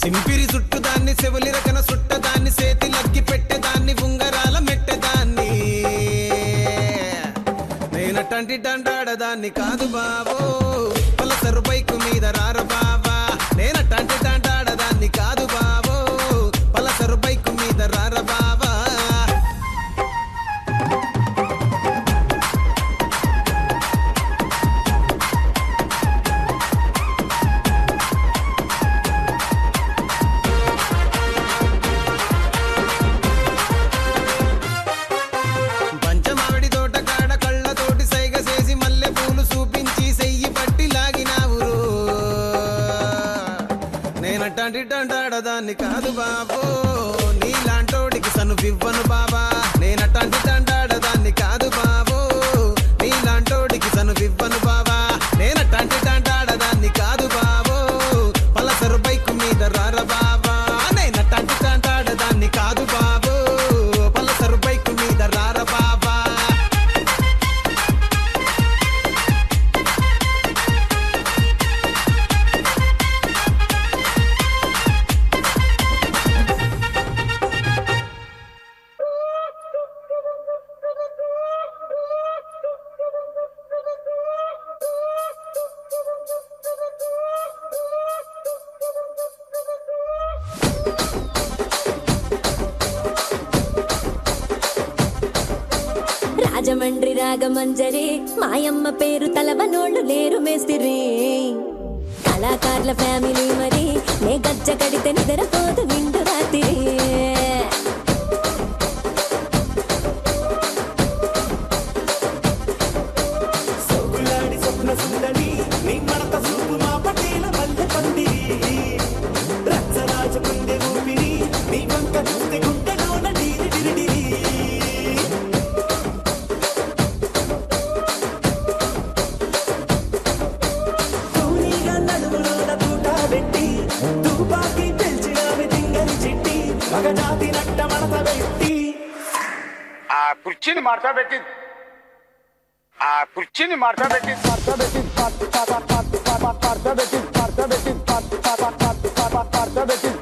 సింపిరి చుట్టు దాన్ని సెవలి రకన సుట్ట దాన్ని సేతి లగ్గి పెట్టేదాన్ని ఉంగరాల మెట్టెదాన్ని నేనటంటి డండాడదాన్ని కాదు బాబో పలసరు బైకు మీద రార బాబా నేనటంటి డండాడదాన్ని కాదు బాబో పలసరు బైకు మీద రార బాబా పంచమావిడి తోట కాడ కళ్ళతోటి సైగ చేసి మల్లె పూలు చూపించి సెయ్యి పట్టి లాగినావురు నేనట్టాంటి టంటాడదాన్ని కాదు బాబో నీలాంటోడికి సను వివ్వను బాబా నేనట్టాంటి టంటాడదాన్ని కాదు బాబో నీలాంటోడికి సను వివ్వను బాబా నేనట్టాంటి టంటాడదాన్ని కాదు బాబో పలసరు బైకు మీద రార బాబా నేనట్టాంటి టంటాడదాన్ని కాదు బాబో పలసరు బైకు మీద రార బాబా రాజమండ్రి రాగమంజరి మాయమ్మ పేరు తలవనోళ్ళు లేరు మేస్తిరి కళాకారుల ఫ్యామిలీ మరి నే గజ్జ కడితే నిద్రపోదు నిండు రాత్రి సోకులాడి స్వప్న సుందరి నీ మడత చూపు మా పటేల మల్లె పందిరి రచ్చరాజ గుండె ఊపిరి నీ వంక చూస్తే గుండెలోన డీరి డిరిడిరి కూనీగా నడుములోన తూట పెట్టి తుపాకి పెంచినావి తింగరి చిట్టి మగజాతి నట్ట మడత పెట్టి ఆ కుర్చీని మార్చా పెట్టి ఆ కుర్చీని మార్చా పెట్టి మార్చా పెట్టి మార్చా పెట్టి మార్చా పెట్టి మార్చా పెట్టి